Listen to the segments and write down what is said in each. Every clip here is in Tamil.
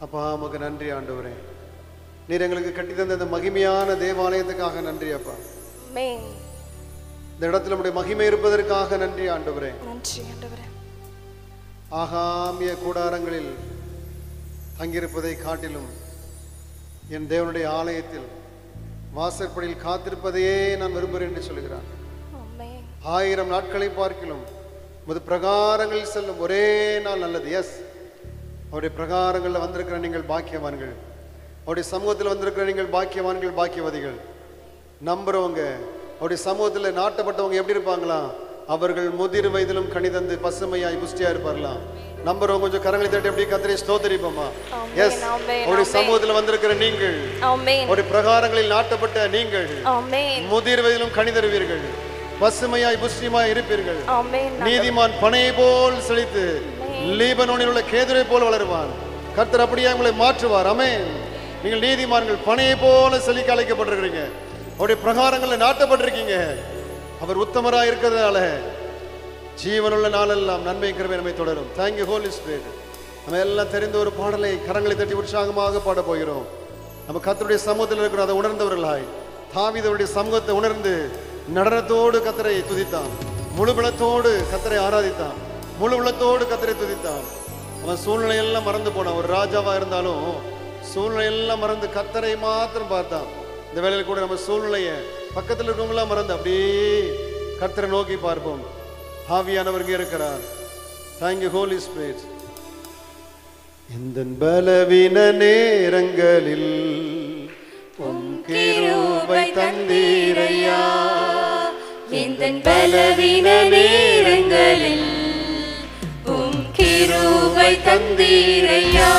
அப்பா உமக்கு நன்றி ஆண்டவரே நீர் எங்களுக்கு கட்டி தந்த இந்த மகிமையான தேவாலயத்துக்காக நன்றி அப்பா ஆமென் இந்த இடத்துல நம்முடைய மகிமை இருப்பதற்காக நன்றி ஆண்டவரே நன்றி ஆண்டவரே ஆகாமிய கூடாரங்களில் தங்கியிருப்பதை காட்டிலும் என் தேவனுடைய ஆலயத்தில் வாசற்படியில் காத்திருப்பதையே நான் விரும்புகிறேன் என்று சொல்கிறார் ஆமென் ஆயிரம் நாட்களை பார்க்கிலும் முது பிரகாரங்களில் செல்லும் ஒரே நாள் நல்லது எஸ் அவருடைய பிரகாரங்களில் வந்திருக்கிற நீங்கள் பாக்கியவான்கள் அவருடைய சமூகத்தில் வந்திருக்கிற நீங்கள் பாக்கியவான்கள் பாக்கியவதிகள் நம்புறவங்க அவருடைய சமூகத்தில் நாட்டப்பட்டவங்க எப்படி இருப்பாங்களா அவர்கள் முதிர் வயதிலும் கணிதந்து பசுமையாய் புஷ்டியா இருப்பார்களாம் நம்புறவங்க கொஞ்சம் கரங்களை தட்டி அப்படியே கத்திரை ஸ்தோத்தரிப்போமா ஆமென், எஸ் ஆமென், அவருடைய ஆமென். சமூகத்தில் வந்திருக்கிற நீங்கள் ஆமென் அவருடைய பிரகாரங்களில் நாட்டப்பட்ட நீங்கள் ஆமென் முதிர் வயதிலும் கணிதருவீர்கள் பசுமையாய் புஷ்டியமாய் இருப்பீர்கள் ஆமென் நீதிமான் பனையை போல் செழித்து லீபனோனில் உள்ள கேதுரை போல் வளருவான் கர்த்தர் அப்படியே உங்களை மாற்றுவார் அமேன் நீங்கள் நீதிமான்கள் பனையை போல செழிக்க அழைக்கப்பட்டிருக்கிறீங்க அவருடைய பிரகாரங்களில் நாட்டப்பட்டிருக்கீங்க அவர் உத்தமராய் இருக்கிறதுனால ஜீவனுள்ள நாளெல்லாம் நன்மை கிருபை நம்மை தொடரும் தேங்க்யூ ஹோலி ஸ்பிரிட் நம்ம எல்லாம் தெரிந்த ஒரு பாடலை கரங்களை தட்டி உற்சாகமாக பாட போகிறோம் நம்ம கர்த்தருடைய சமூகத்தில் இருக்கிற அதை உணர்ந்தவர்களாய் தாவீதவருடைய சமூகத்தை உணர்ந்து நடனத்தோடு கத்தரை துதித்தான் முழு பலத்தோடு கத்தரை ஆராதித்தான் முழு உள்ளத்தோடு கத்தரை துதித்தான் அவன் சூழ்நிலையெல்லாம் மறந்து போனான் ஒரு ராஜாவா இருந்தாலும் சூழ்நிலையெல்லாம் மறந்து கத்தரை மாத்திரம் பார்த்தான் இந்த வேளையில் கூட நம்ம சூழ்நிலையை பக்கத்தில் இருக்கவங்களாம் மறந்து அப்படியே கர்த்தரை நோக்கி பார்ப்போம் ஆவியானவர் இங்கே இருக்கிறார் தேங்க்யூ ஹோலி ஸ்பிரிட் இந்த பலவீன நேரங்களில் உம் கிருபை தந்தீரையா இந்த பலவீன நேரங்களில் உம் கிருபை தந்தீரையா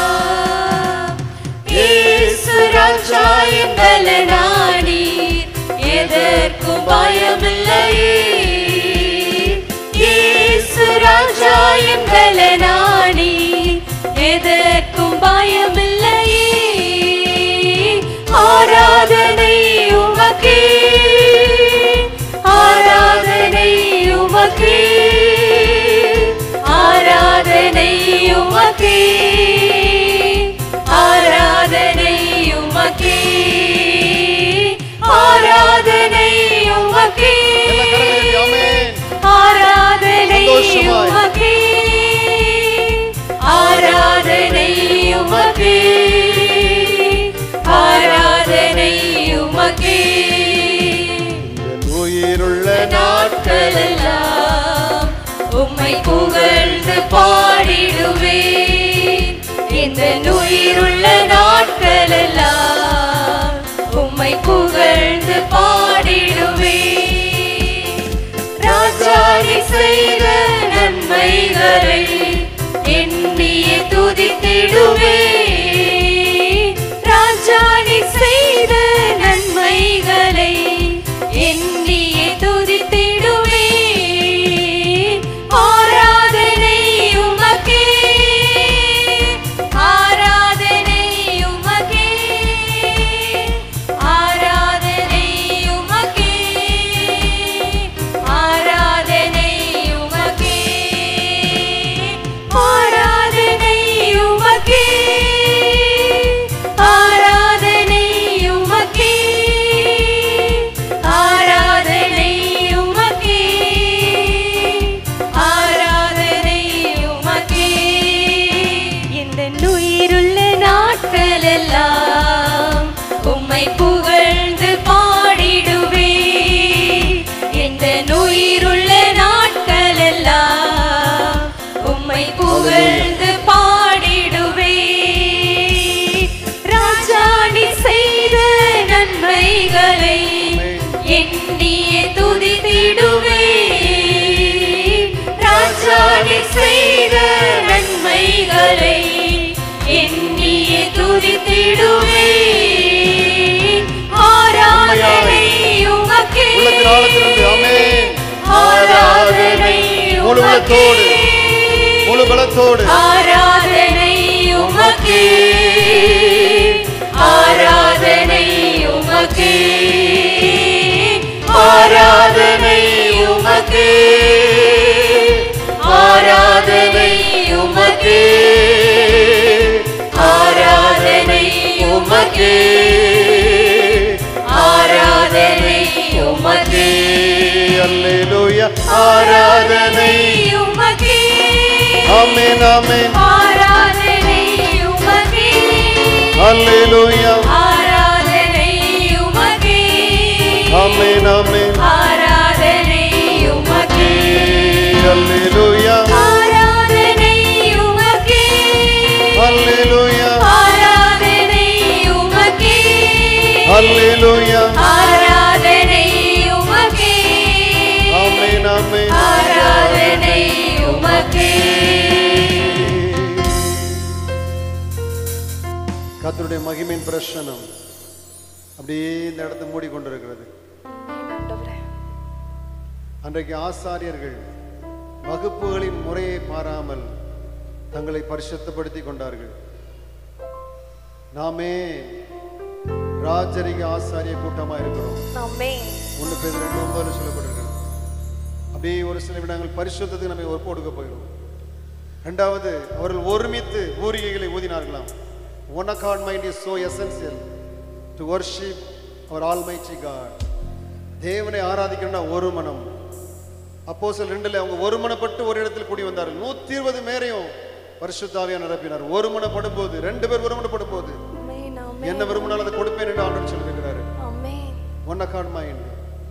இயேசு ராஜா என் பலனானீர் எதற்கும் பயமில்லையே இயேசு ராஜா என் பலனானீர் எதற்கும் பயமில்லையே ஆராதனை உமக்கே ஆராதனை உமக்கே ஆராதனை உமக்கே ஆராதனை உமக்கே ஆராதனை உமக்கே எல்லா கரங்களை தட்டி ஆமென். ஆராதனை சந்தோஷமாய். உமக்கே ஆராதனை உமக்கே ஆராதனை உமக்கே இந்த உயிருள்ள நாட்களெல்லாம் உம்மை புகழ்ந்து பாடிடுவேன் இந்த உயிருள்ள நாட்களெல்லாம் உம்மை புகழ்ந்து பாடிடுவேன் ராஜாதி செய்த நன்மைகளை எண்ணிய துதித்திடுவேன் ராஜாதி செய்த நன்மைகளை எண்ணிய துதித்திடுவேன் ஆராதனை உமக்கே ஆராதனை உமக்கே ஆராதனை உமக்கே ஆராதனை உமக்கே ஆராதனை உமக்கே ஆராதனை உமக்கே ஆராதனை உமக்கே ஆராதனை உமக்கே இந்த உயிருள்ள நாட்களெல்லாம் உம்மை புகழ்ந்து பாடிடுவே இந்த உயிருள்ள நாட்களெல்லாம் உம்மை புகழ்ந்து பாடிடுவே ராஜாணி செய்த நன்மைகளை எண்ணிய துதித்திடுவே ராஜாணி செய்த நன்மைகளை எண்ணிய துதித்திடுவே ஆராதனை உமக்கே உள்ளத்தின் ஆழத்திலிருந்து ஆமென். ஆராதனை முழு உள்ளத்தோடு, உமக்கே. முழு பலத்தோடு ஆராதனை உமக்கே ஆராதனை உமக்கே ஆராதனை உமக்கே ஆராதனை உமக்கே ஆராதனை அல்லேலூயா ஆராதனை உமக்கே ஆமென் ஆமென் ஆராதனை உமக்கே அல்லேலூயா ஆராதனை உமக்கே ஆமென் ஆமென் ஆராதனை உமக்கே அல்லேலூயா ஆராதனை உமக்கே அல்லேலூயா ஆராதனை உமக்கே அல்லேலூயா ஆராதனை உமக்கே ஆமென் ஆமென் ஆராதனை உமக்கே கர்த்தருடைய மகிமையின் பிரசனம் அப்படியே இந்த இடத்தை மூடிக்கொண்டிருக்கிறது அன்றைக்கு ஆசாரியர்கள் வகுப்புகளின் முறையை மாறாமல் தங்களை பரிசுத்தப்படுத்தி கொண்டார்கள் நாமே ராஜரிக ஆசாரிய கூட்டமா இருக்கிறோம் ஆமென் ஒன்று பேர் ரெண்டு ஒன்பதுல சொல்லப்பட்டிருக்கிறது அப்படியே ஒரு சில விடங்கள் பரிசுத்தத்துக்கு நம்ம ஒப்பு கொடுக்க போகிறோம் ரெண்டாவது அவர்கள் ஒருமித்து ஊரிகைகளை ஊதினார்களாம் one accord mind is so essential to worship our almighty God தேவனை ஆராதிக்கணும்னா ஒரு மனம் அப்போ சில ரெண்டுல அவங்க ஒருமனப்பட்டு ஒரு இடத்தில் கூடி வந்தார்கள் நூத்தி இருபது பேரையும் பரிசுத்தாவியா நிரப்பினார் ஒருமனப்படும் போது ரெண்டு பேர் ஒருமனப்படும் போது ஆமென் ஆமென் என்ன விரும்பினாலும் அதை கொடுப்பேன் என்று ஆண்டவர் சொல்லியிருக்கிறாரு ஆமென் ஒன் அக்கார்ட் மைண்ட்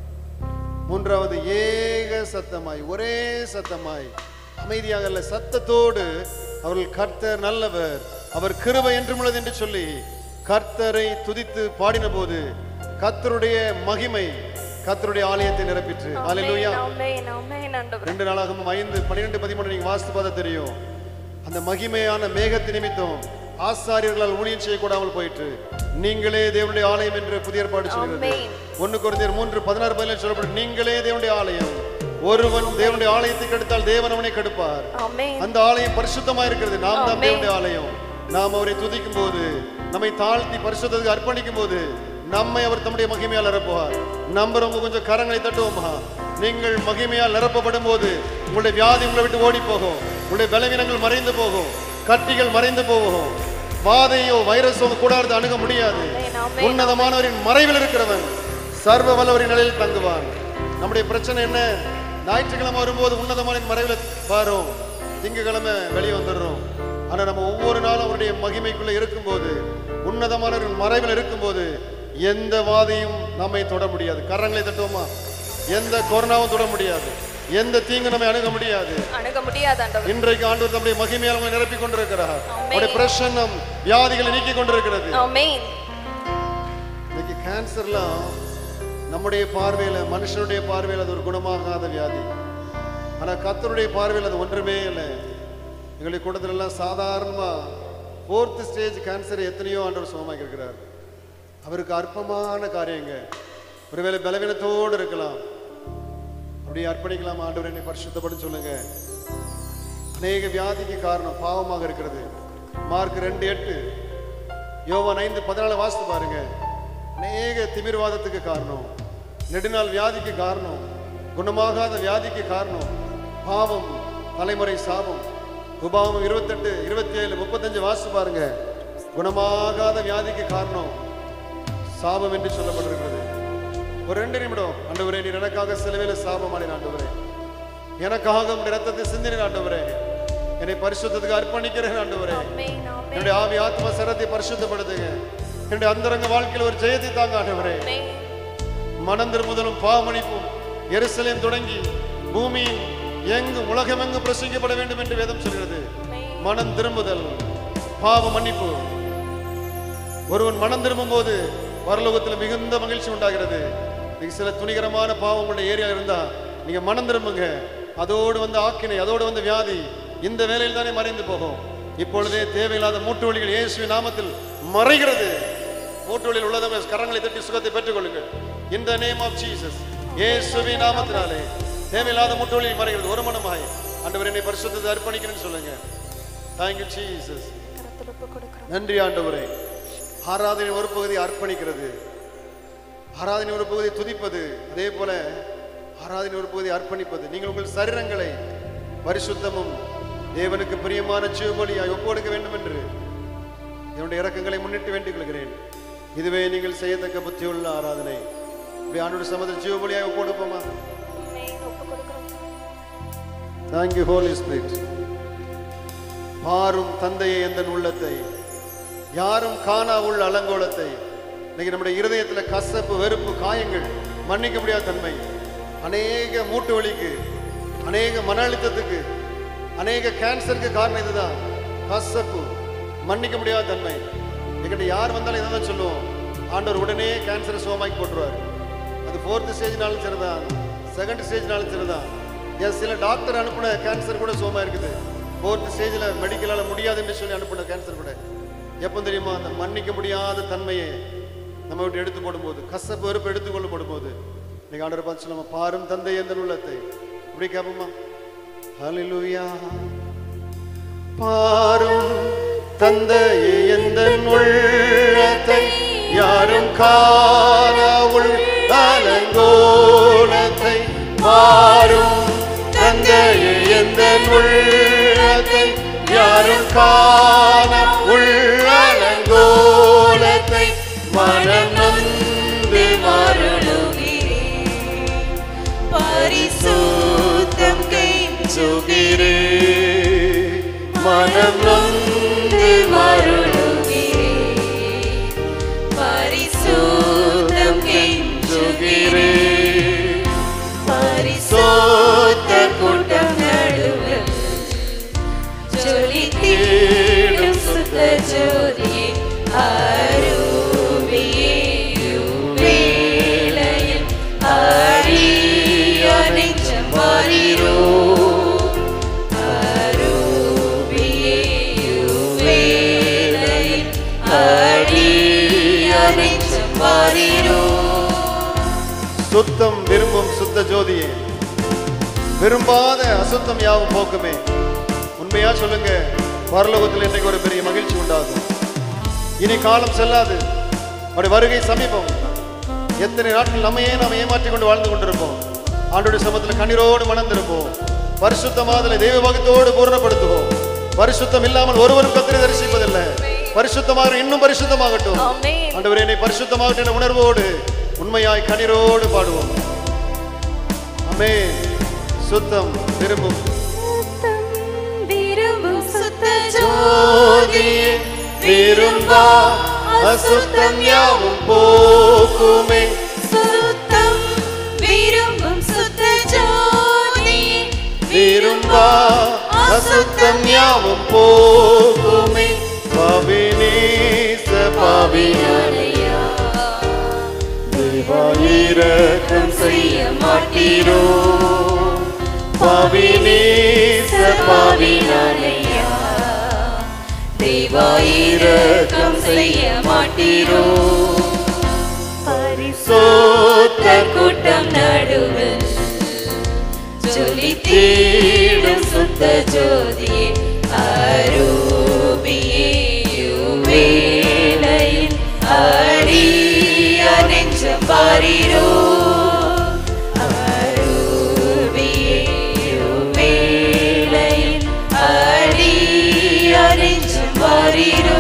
மூன்றாவது ஏக சத்தமாய் ஒரே சத்தமாய் அமைதியாக அல்ல சத்தத்தோடு அவர்கள் கர்த்தர் நல்லவர் அவர் கிருபை என்றும் உள்ளது என்று சொல்லி கர்த்தரை துதித்து பாடின போது கர்த்தருடைய மகிமை கர்த்தருடைய ஆலயத்தை நிரப்பிற்று அல்லேலூயா ஆமென் ஆமென் ஆண்டவரே ரெண்டு நாளாகவும் ஐந்து பன்னிரெண்டு பதிமூணு நீங்க வாசித்து பார்த்தா தெரியும் அந்த மகிமையான மேகத்து நிமித்தம் ஆசாரியர்களால் ஊழியம் செய்யக்கூடாமல் போயிற்று நீங்களே தேவனுடைய ஆலயம் என்று புதிய ஏற்பாடு சொல்கிறது ஆமென். ஒன்னு குறைந்தர் மூன்று பதினாறு பதினேழு சொல்லப்படும் நீங்களே தேவனுடைய ஆலயம் ஒருவன் தேவனுடைய ஆலயத்தை கெடுத்தால் தேவன் அவனை கெடுப்பார் ஆமென் அந்த ஆலயம் பரிசுத்தமா இருக்கிறது நாம் தான் ஆமென். தேவனுடைய ஆலயம் நாம் அவரை துதிக்கும் போது நம்மை தாழ்த்தி பரிசுத்தத்துக்கு அர்ப்பணிக்கும் போது நம்மை அவர் தம்முடைய மகிமையால் நிரப்புவார் நம்புறவங்க கொஞ்சம் கரங்களை தட்டுவோமா நீங்கள் மகிமையால் நிரப்பப்படும் போது உங்களுடைய வியாதி உங்களை விட்டு ஓடி போகும் உங்களுடைய பலவீனங்கள் மறைந்து போகும் கட்டிகள் மறைந்து போகும் வாதையோ வைரஸோ உங்க கூடாரத்தை அணுக முடியாது ஆமென், ஆமென். உன்னதமானவரின் மறைவில் இருக்கிறவன் சர்வ வல்லவரின் நிலையில் தங்குவான் நம்முடைய பிரச்சனை என்ன ஞாயிற்றுக்கிழமை வரும்போது உன்னதமான மறைவில் வரும் திங்கக்கிழமை வெளியே வந்துடுறோம் ஆனா நம்ம ஒவ்வொரு நாளும் அவருடைய மகிமைக்குள்ள இருக்கும்போது உன்னதமானவரின் மறைவில் இருக்கும்போது எந்த வாதையும் நம்மை தொட முடியாது கரங்களை தட்டுவோமா எந்த கொரோனாவும் தொட முடியாது எந்த தீங்கு நம்மை அணுக முடியாது அணுக முடியாது ஆண்டவரே இன்றைக்கு ஆண்டவர் நம்முடைய மகிமையால் உங்களை நிரப்பிக் கொண்டிருக்கிறார் அவருடைய பிரசன்னம் வியாதிகளை நீக்கி கொண்டிருக்கிறது ஆமென் இன்னைக்கு கேன்சர்லாம் நம்முடைய பார்வையில மனுஷனுடைய பார்வையில் அது ஒரு குணமாகாத வியாதி ஆனா கர்த்தருடைய பார்வையில் அது ஒன்றுமே இல்லை எங்களுடைய கூட்டத்துல எல்லாம் சாதாரணமா ஃபோர்த் ஸ்டேஜ் கேன்சர் எத்தனையோ ஆண்டவர் சுகமாக்கி இருக்கிறார் அவருக்கு அற்பமான காரியங்க ஒருவேளை பலவீனத்தோடு இருக்கலாம் அப்படியே அர்ப்பணிக்கலாம் ஆண்டவர் என்னை பரிசுத்தப்பட்டு சொல்லுங்க அநேக வியாதிக்கு காரணம் பாவமாக இருக்கிறது மார்க் ரெண்டு எட்டு யோவான் ஐந்து பதினாலு வாசித்து பாருங்க அநேக திமிர்வாதத்துக்கு காரணம் நெடுநாள் வியாதிக்கு காரணம் குணமாகாத வியாதிக்கு காரணம் பாவம் தலைமுறை சாபம் உபாவம் இருபத்தெட்டு இருபத்தி ஏழு முப்பத்தஞ்சு வாசித்து பாருங்க குணமாகாத வியாதிக்கு காரணம் சாபம் என்று சொல்லப்பட்டிருக்கிறது ஒரு ரெண்டு நிமிடம் ஆண்டவரே நீர் எனக்காக சிலுவையில சாபமானீர் ஆண்டவரே எனக்காக உடைய ரத்தத்தை சிந்தினீர் ஆண்டவரே என்னை பரிசுத்தத்துக்கு அர்ப்பணிக்கிறேன் ஆண்டவரே ஆமென் ஆமென் என்னுடைய ஆவி ஆத்ம சரத்தை பரிசுத்தப்படுத்துங்க என்னுடைய அந்தரங்க வாழ்க்கையில் ஒரு ஜெயத்தை தாங்க ஆண்டவரே ஆமென் மனம் திரும்புதலும் பாவமணிப்பும் எருசலேம் தொடங்கி பூமியின் எங்கும் உலகமெங்கும் பிரசங்கிக்கப்பட வேண்டும் என்று வேதம் சொல்கிறது மனம் திரும்புதல் பாவ மன்னிப்பு ஒருவன் மனம் திரும்பும் போது பரலோகத்தில் மிகுந்த மகிழ்ச்சி உண்டாகிறது நீங்க சில துணிகரமான பாவம் உங்களுடைய ஏரியாவில் இருந்தா நீங்க மனம் திரும்புங்க அதோடு வந்து ஆக்கினை அதோடு வந்து வியாதி இந்த வேலையில் தானே மறைந்து போகும் இப்பொழுதே தேவையில்லாத மூட்டு வலிகள் இயேசுவின் நாமத்தில் மறைகிறது மூட்டு வலியில் உள்ளதவங்க கரங்களை தட்டி சுகத்தை பெற்றுக்கொள்ளுங்கள் இந்த நேம் ஆஃப் ஜீசஸ் இயேசுவின் நாமத்தினாலே தேவையில்லாத மூட்டு வலியில் மறைகிறது ஒரு மனமாய் ஆண்டவர் என்னை பரிசுத்தத்தை அர்ப்பணிக்கிறேன்னு சொல்லுங்க தேங்க்யூ ஜீசஸ் கரத்தில் ஒப்பு கொடுக்கிறோம் நன்றி ஆண்டவரே ஆராதனை ஒரு பகுதி அர்ப்பணிக்கிறது ஆராதனை ஒரு பகுதி துதிப்பது அதே போல ஆராதனை ஒரு பகுதி அர்ப்பணிப்பது நீங்கள் உங்கள் சரீரங்களை பரிசுத்தமும் தேவனுக்கு பிரியமான ஜீவபலியாய் ஒப்புக்கொடுக்க வேண்டும் என்று என்னுடைய இறக்கங்களை முன்னிட்டு வேண்டிக் கொள்கிறேன் இதுவே நீங்கள் செய்யத்தக்க புத்தியுள்ள ஆராதனை இப்படி ஆண்டோட சமத ஜீவபலியாய் ஒப்புக்கொடுப்போமா தேங்க்யூ ஹோலி ஸ்பிரிட் மாறும் தந்தையை எந்த உள்ளத்தை யாரும் காணா உள்ள அலங்கோலத்தை இன்னைக்கு நம்முடைய இருதயத்துல கசப்பு வெறுப்பு காயங்கள் மன்னிக்க முடியாத தன்மை அநேக மூட்டு வலிக்கு அநேக மன அழுத்தத்துக்கு அநேக கேன்சருக்கு காரணம் இதுதான் கசப்பு மன்னிக்க முடியாத தன்மை என்கிட்ட யார் வந்தாலும் இதை தான் சொல்லுவோம் ஆண்டவர் உடனே கேன்சரை சுகமாக்கி போட்டுருவார் அது ஃபோர்த் ஸ்டேஜ்னாலும் சரிதான் செகண்ட் ஸ்டேஜ்னாலும் சரிதான் என் சில டாக்டர் அனுப்பின கேன்சர் கூட சுகமாக இருக்குது ஃபோர்த் ஸ்டேஜில் மெடிக்கலால் முடியாதுன்னு சொல்லி அனுப்பின கேன்சர் கூட எப்போ தெரியுமா அந்த மன்னிக்க முடியாத தன்மையை நம்ம விட்டு எடுத்து போடும்போது கசப்பு வெறுப்பு எடுத்துக்கொள்ள போடும்போது நீங்கள் ஆண்டவர் பார்த்து சொல்லுமா பாரும் தந்தை எந்த உள்ளத்தை இப்படி கேட்போமா ஹalleluya பாரும் தந்தையே எந்த உள்ளத்தை யாரும் காணவுள் அலங்கோலத்தை பாரும் தந்தையே எந்த உள்ளத்தை யாரும் காண உள்ளலங்கோலத்தை மனம் நொந்து பரிசுத்தம் சுகிரே மனம் நொந்து மருளுகிறே பரிசுத்தம் சுகிரே பரிசுத்த கூட்டம் நடுவில் ஜொலி தேடும் சுத்த ஜோதியே அருவியே வேளையில் அழிய நெஞ்சம் வாரீரோ அருவியே வேளையில் அழிய நெஞ்சம் வாரீரோ சுத்தம் விரும்பும் சுத்த ஜோதியே விரும்பாத அசுத்தம் யாவும் போக்குமே உண்மையா சொல்லுங்க பரலோகத்தில் இன்றைக்கு ஒரு பெரிய மகிழ்ச்சி உண்டாகும் இனி காலம் செல்லாது அவருடைய வருகை சமீபம் எத்தனை நாட்கள் நம்மையே நாம் ஏமாற்றி கொண்டு வாழ்ந்து கொண்டிருப்போம் ஆண்டுடைய சமத்தில் கண்ணீரோடு மணந்திருப்போம் பரிசுத்தமாதலை தெய்வ பக்தோடு பூரணப்படுத்துவோம் பரிசுத்தம் இல்லாமல் ஒருவரும் கத்திரை தரிசிப்பதில்லை பரிசுத்தமாக இன்னும் பரிசுத்தமாகட்டும் ஆமென். ஆண்டவரே என்னை பரிசுத்தமாகட்டும் என்ற உணர்வோடு உண்மையாய் கண்ணீரோடு பாடுவோம் அமே சுத்தம் விரும்பும் விரும்பும் சுத்த ஜோதியே விரும்பா அசுத்தம் யாவும் போக்குமே சுத்தம் விரும்பும் சுத்த ஜோதி விரும்பா அசுத்தம் யாவும் போக்குமே பவினேச பவியானையா தேவாயிரக்கம் செய்ய மாட்டீரோ பவினேச பவியானையா தேவாயிரக்கம் செய்ய மாட்டீரோ பரிசுத்த கூட்டம் நடுவில் ஜொலி தேடும் சுத்த ஜோதியே அரூபியே வேளையில் அடிய நெஞ்சம் பாரீரோ அரூபியே வேளையில் அடிய நெஞ்சம் பாரீரோ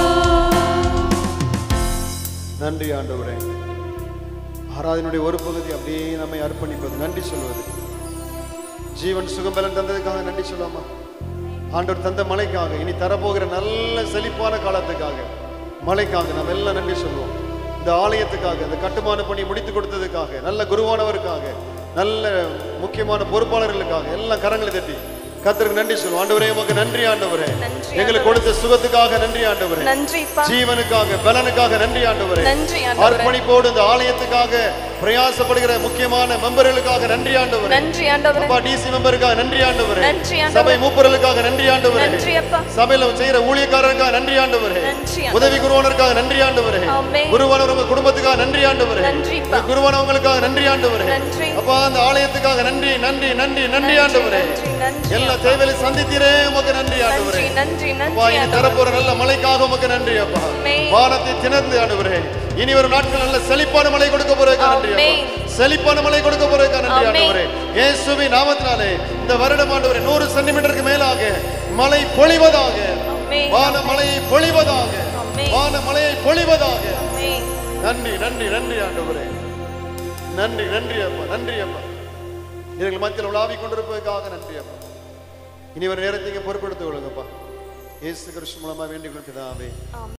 நன்றி ஆண்டவரே ஆராதனுடைய ஒரு பகுதி அப்படியே நம்மை அர்ப்பணிப்பது நன்றி சொல்வது ஜீவன் சுகம்பலன் தந்ததுக்காக நன்றி சொல்லாமா ஆண்டவர் தந்த மழைக்காக இனி தரப்போகிற நல்ல செழிப்பான காலத்துக்காக மழைக்காக நம்ம எல்லாம் நன்றி சொல்லுவோம் இந்த ஆலயத்துக்காக இந்த கட்டுமான பணி முடித்து கொடுத்ததுக்காக நல்ல குருவானவருக்காக நல்ல முக்கியமான பொறுப்பாளர்களுக்காக எல்லாம் கரங்களை தட்டி கர்த்தருக்கு நன்றி சொல்லுவோம் ஆண்டவரே உமக்கு நன்றி ஆண்டவரே நன்றி எங்களுக்கு கொடுத்த சுகத்துக்காக நன்றி ஆண்டவரே நன்றிப்பா ஜீவனுக்காக பலனுக்காக நன்றி ஆண்டவரே நன்றி ஆண்டவரே அர்ப்பணிப்போடு இந்த ஆலயத்துக்காக பிரயாசப்படுகிற முக்கியமான மெம்பர்களுக்காக நன்றி ஆண்டவரே நன்றி ஆண்டவரே அப்பா டிசி மெம்பருக்காக நன்றி ஆண்டவரே நன்றி ஆண்டவரே. சபை மூப்பர்களுக்காக நன்றி ஆண்டவரே நன்றி அப்பா சபையில செய்யற ஊழியக்காரருக்காக நன்றி ஆண்டவரே நன்றி ஆண்டவரே. உதவி குருவானருக்காக நன்றி ஆண்டவரே ஆமென். குருவானவர் உங்க குடும்பத்துக்காக நன்றி ஆண்டவரே நன்றிப்பா. குருவானவங்களுக்காக நன்றி ஆண்டவரே நன்றி. அப்பா அந்த ஆலயத்துக்காக நன்றி நன்றி நன்றி நன்றி ஆண்டவரே நன்றி நன்றி எல்லா தேவையில சந்தித்தீரே உமக்கு நன்றி ஆண்டவரே நன்றி நன்றி அப்பா நன்றி இனி ஆண்டவரே. தரப்போற நல்ல மழைக்காக உமக்கு நன்றி அப்பா ஆமென். வானத்தை திணந்து ஆண்டவரே இனி வரும் நாட்கள் நல்ல செழிப்பான மழை கொடுக்க போறதுக்கா நன்றி அப்பா. ஆமென். செழிப்பான மழை கொடுக்க போறதுக்கா நன்றி ஆமென். ஆண்டவரே இயேசுவின் நாமத்தினாலே இந்த வருடம் ஆண்டவரே நூறு சென்டிமீட்டருக்கு மேலாக மழை பொழிவதாக ஆமென். வான மழையை பொழிவதாக ஆமென். வான மழையை பொழிவதாக ஆமென். நன்றி நன்றி நன்றி ஆண்டவரே நன்றி நன்றி அப்பா நன்றி அப்பா எங்கள் மத்தியில் உலாவிக் கொண்டிருப்பதற்காக நன்றி அப்பா இனி ஒரு நேரத்தை இங்கே பொறுப்படுத்திக் கொள்ளுங்கப்பா இயேசு கிறிஸ்து மூலமா வேண்டிக் கொள்கிறதாவே ஆமென்